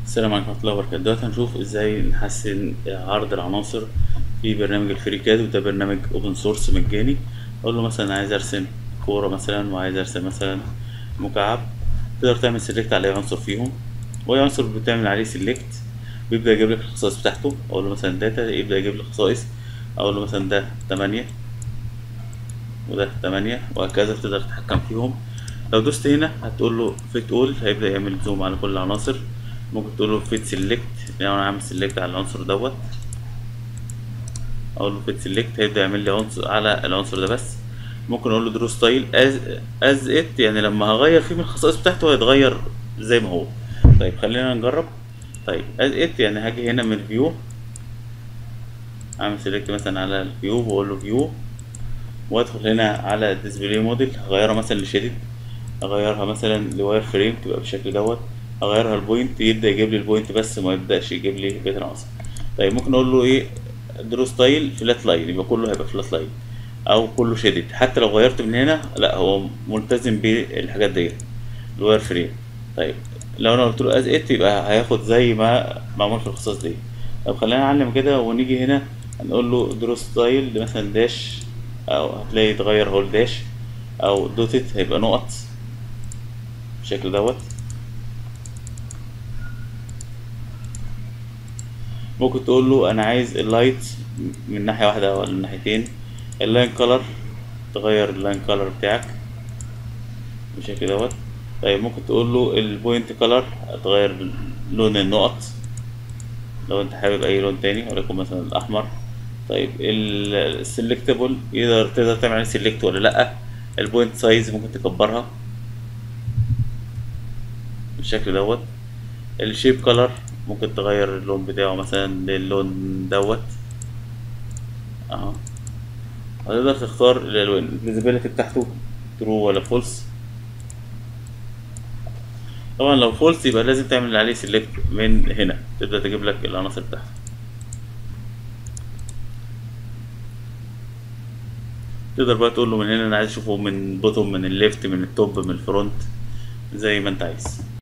السلام عليكم ورحمة الله وبركاته دلوقتي هنشوف ازاي نحسن عرض العناصر في برنامج الفريكاد وده برنامج اوبن سورس مجاني اقول له مثلا عايز ارسم كورة مثلا وعايز ارسم مثلا مكعب تقدر تعمل سيلكت على اي عنصر فيهم واي عنصر بتعمل عليه سيلكت بيبدأ يجيب لك الخصائص بتاعته اقول له مثلا داتا يبدأ يجيب لي خصائص اقول له مثلا ده تمانية وده تمانية وهكذا تقدر تتحكم فيهم لو دوست هنا هتقول له فيت اول هيبدأ يعمل زوم على كل العناصر ممكن تقول له فيت سيلكت لو انا عامل سيلكت على العنصر دوت اقول له فيت سيلكت هيبدأ يعمل لي عنصر على العنصر ده بس ممكن اقول له درو ستايل از از ات يعني لما هغير فيه من الخصائص بتاعته هيتغير زي ما هو طيب خلينا نجرب طيب از ات يعني هاجي هنا من فيو اعمل سيلكت مثلا على الفيو واقول له فيو وادخل هنا على الديسبلاي موديل هغيرها مثلا لشديد اغيرها مثلا لواير فريم تبقى بالشكل دوت اغيرها البوينت يبدا يجيب لي البوينت بس ما يبداش يجيب لي بقيه العناصر طيب ممكن اقول له ايه درو ستايل فلات لاين يبقى كله هيبقى فلات لاين او كله شديد حتى لو غيرت من هنا لا هو ملتزم بالحاجات ديت الواير فريم طيب لو انا قلت له از ات يبقى هياخد زي ما معمول في الخصائص دي طب خلينا نعلم كده ونيجي هنا هنقول له درو ستايل مثلا داش او هتلاقي يتغير هو الداش او دوتت هيبقى نقط بالشكل دوت ممكن تقول له انا عايز اللايت من ناحيه واحده ولا من ناحيتين اللاين كولر تغير اللاين كولر بتاعك بالشكل دوت طيب ممكن تقول له البوينت كولر تغير لون النقط لو انت حابب اي لون تاني وليكن مثلا الاحمر طيب السلكتبل يقدر تقدر تعمل عليه سيلكت ولا لا البوينت سايز ممكن تكبرها بالشكل دوت الشيب كولر ممكن تغير اللون بتاعه مثلا للون دوت اهو هتقدر تختار الالوان الفيزيبيليتي بتاعته ترو ولا فولس طبعا لو فولس يبقى لازم تعمل عليه سيلكت من هنا تبدأ تجيب لك العناصر بتاعته تقدر بقى تقول له من هنا انا عايز اشوفه من بوتوم من الليفت من التوب من الفرونت زي ما انت عايز